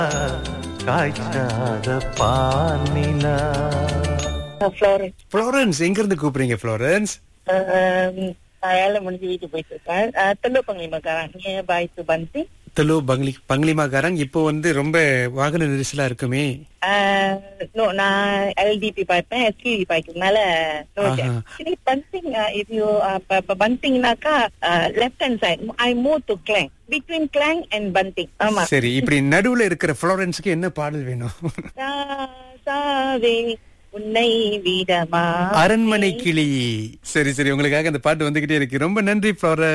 காய்ச்சாத பானிலா Florence Florence எங்க இருந்து கூப்பிடுறீங்க புளோரன்ஸ் வேலை முடிஞ்சு வீட்டுக்கு போயிட்டு இருக்கேன் தெல்லு பங்களி மக்காரன் நியர் பை டு பந்தி தெலு பங்களி பங்களிமாக்காரன் இப்போ வந்து ரொம்ப வாகன நெரிசலா இருக்குமே நோ நான் எல்டிபி பார்ப்பேன் எஸ்டிபி பார்க்கறதுனால நோ ஆஹா. ஆக்சுவலி பந்திங் இஃப் யூ பந்திங்னாக்கா left hand side I move to clang between clang and bunting ஆமா சரி இப்படி நடுவுல இருக்கிற புளோரன்ஸுக்கு என்ன பாடல் வேணும் சாவே உன்னை விடமா அரண்மனை கிளி சரி சரி உங்களுக்காக அந்த பாட்டு வந்துகிட்டே இருக்கு ரொம்ப நன்றி புளோரன்ஸ்